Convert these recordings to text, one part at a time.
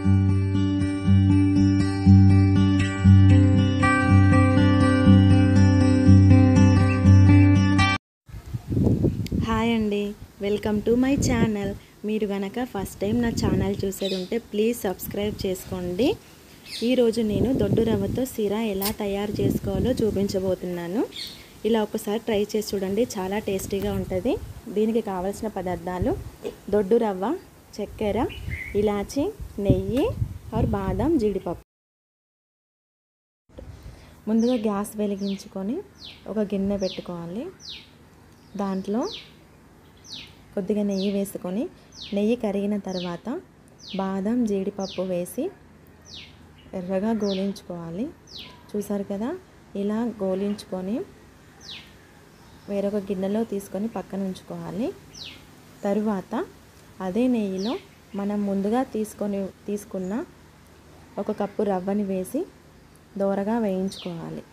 hi అండి welcome to my channel మీరు గనక ఫస్ట్ టైం నా ఛానల్ చూసేది ఉంటే ప్లీజ్ సబ్స్క్రైబ్ చేసుకోండి ఈరోజు నేను దొడ్డు రవ్వతో సిరా ఎలా తయారు చేసుకోవాలో చూపించబోతున్నాను ఇలా ఒకసారి ట్రై చేసి చూడండి చాలా టేస్టీగా ఉంటుంది దీనికి కావలసిన పదార్థాలు దొడ్డు రవ్వ చక్కెర ఇలాచి నెయ్యి ఆర్ బాదం జీడిపప్పు ముందుగా గ్యాస్ వెలిగించుకొని ఒక గిన్నె పెట్టుకోవాలి దాంట్లో కొద్దిగా నెయ్యి వేసుకొని నెయ్యి కరిగిన తర్వాత బాదం జీడిపప్పు వేసి ఎర్రగా గోలించుకోవాలి చూసారు కదా ఇలా గోలించుకొని వేరొక గిన్నెలో తీసుకొని పక్కన ఉంచుకోవాలి తరువాత అదే నెయ్యిలో మనం ముందుగా తీసుకొని తీసుకున్న ఒక కప్పు రవ్వని వేసి దోరగా వేయించుకోవాలి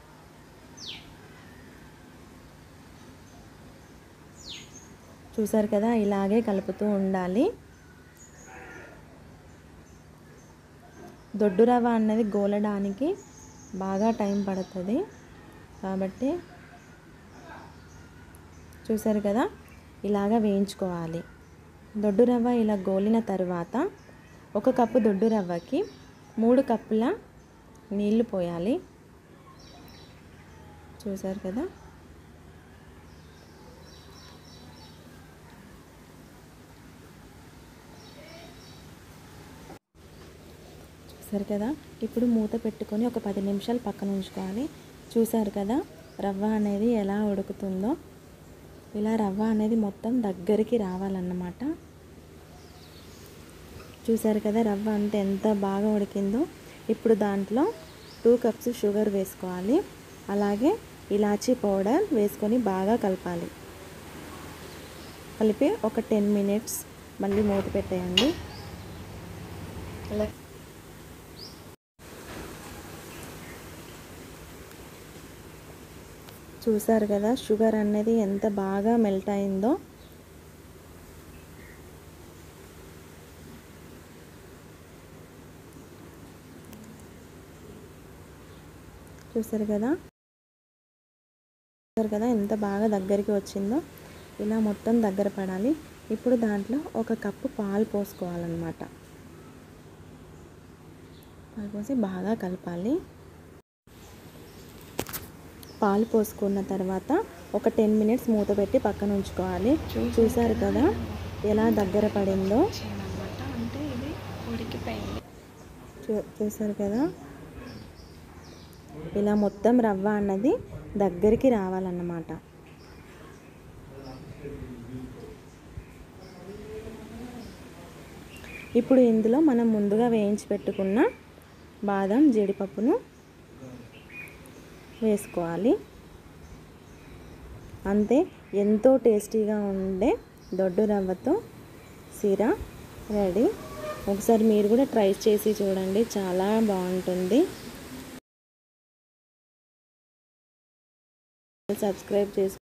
చూసారు కదా ఇలాగే కలుపుతూ ఉండాలి దొడ్డు రవ్వ అన్నది గోలడానికి బాగా టైం పడుతుంది కాబట్టి చూసారు కదా ఇలాగ వేయించుకోవాలి దొడ్డు రవ్వ ఇలా గోలిన తర్వాత ఒక కప్పు దొడ్డు రవ్వకి మూడు కప్పుల నీళ్లు పోయాలి చూసారు కదా చూసారు కదా ఇప్పుడు మూత పెట్టుకొని ఒక పది నిమిషాలు పక్కన ఉంచుకోవాలి చూసారు కదా రవ్వ అనేది ఎలా ఉడుకుతుందో ఇలా రవ్వ అనేది మొత్తం దగ్గరికి రావాలన్నమాట చూసారు కదా రవ్వ అంతా ఎంత బాగా ఉడికిందో ఇప్పుడు దాంట్లో టూ కప్స్ షుగర్ వేసుకోవాలి అలాగే ఇలాచీ పౌడర్ వేసుకొని బాగా కలపాలి కలిపి ఒక టెన్ మినిట్స్ మళ్ళీ మూత పెట్టేయండి అలా చూసారు కదా షుగర్ అనేది ఎంత బాగా మెల్ట్ అయిందో చూసారు కదా చూసారు కదా ఎంత బాగా దగ్గరికి వచ్చిందో ఇలా మొత్తం దగ్గర పడాలి ఇప్పుడు దాంట్లో ఒక కప్పు పాలు పోసుకోవాలన్నమాట పాలు పోసి బాగా కలపాలి పాలు పోసుకున్న తర్వాత ఒక టెన్ మినిట్స్ మూత పెట్టి పక్కన ఉంచుకోవాలి చూసారు కదా ఎలా దగ్గర పడిందో అంటే ఇది ఉడికిపోయింది చూ చూసారు కదా ఇలా మొత్తం రవ్వ అన్నది దగ్గరికి రావాలన్నమాట ఇప్పుడు ఇందులో మనం ముందుగా వేయించి పెట్టుకున్న బాదం జీడిపప్పును వేసుకోవాలి అంతే ఎంతో టేస్టీగా ఉండే దొడ్డు రవ్వతో సిరా రెడీ ఒకసారి మీరు కూడా ట్రై చేసి చూడండి చాలా బాగుంటుంది సబ్స్క్రైబ్ చేసుకో